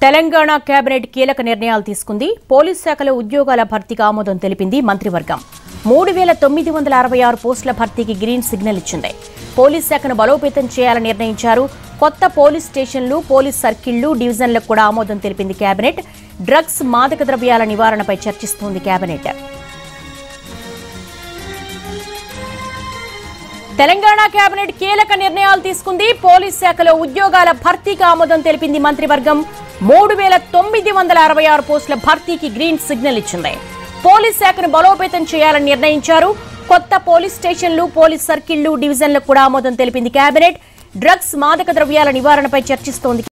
Telangana cabinet కీలక నిర్ణయాలు తీసుకుంది పోలీస్ శాఖలో ఉద్యోగాల భర్తీకి ఆమోదం తెలిపింది మంత్రివర్గం మూడు వేల తొమ్మిది వందల అరవై ఆరు పోస్టుల భర్తీకి గ్రీన్ సిగ్నల్ ఇచ్చింది పోలీస్ శాఖను బలోపేతం చేయాలని నిర్ణయించారు కొత్త పోలీస్ స్టేషన్లు పోలీస్ సర్కిళ్లు డివిజన్లకు కూడా ఆమోదం తెలిపింది కేబినెట్ డ్రగ్స్ మాదక ద్రవ్యాల నివారణపై చర్చిస్తోంది కేబినెట్ తెలంగాణ కేబినెట్ కీలక నిర్ణయాలు తీసుకుంది పోలీస్ శాఖలో ఉద్యోగాల భర్తీకి ఆమోదం తెలిపింది మంత్రివర్గం మూడు వేల తొమ్మిది వందల అరవై ఆరు పోస్టుల భర్తీకి గ్రీన్ సిగ్నల్ ఇచ్చింది పోలీస్ శాఖను బలోపేతం చేయాలని నిర్ణయించారు కొత్త పోలీస్ స్టేషన్లు పోలీస్ సర్కిళ్లు డివిజన్లకు కూడా ఆమోదం తెలిపింది కేబినెట్ డ్రగ్స్ మాదక ద్రవ్యాల నివారణపై చర్చిస్తోంది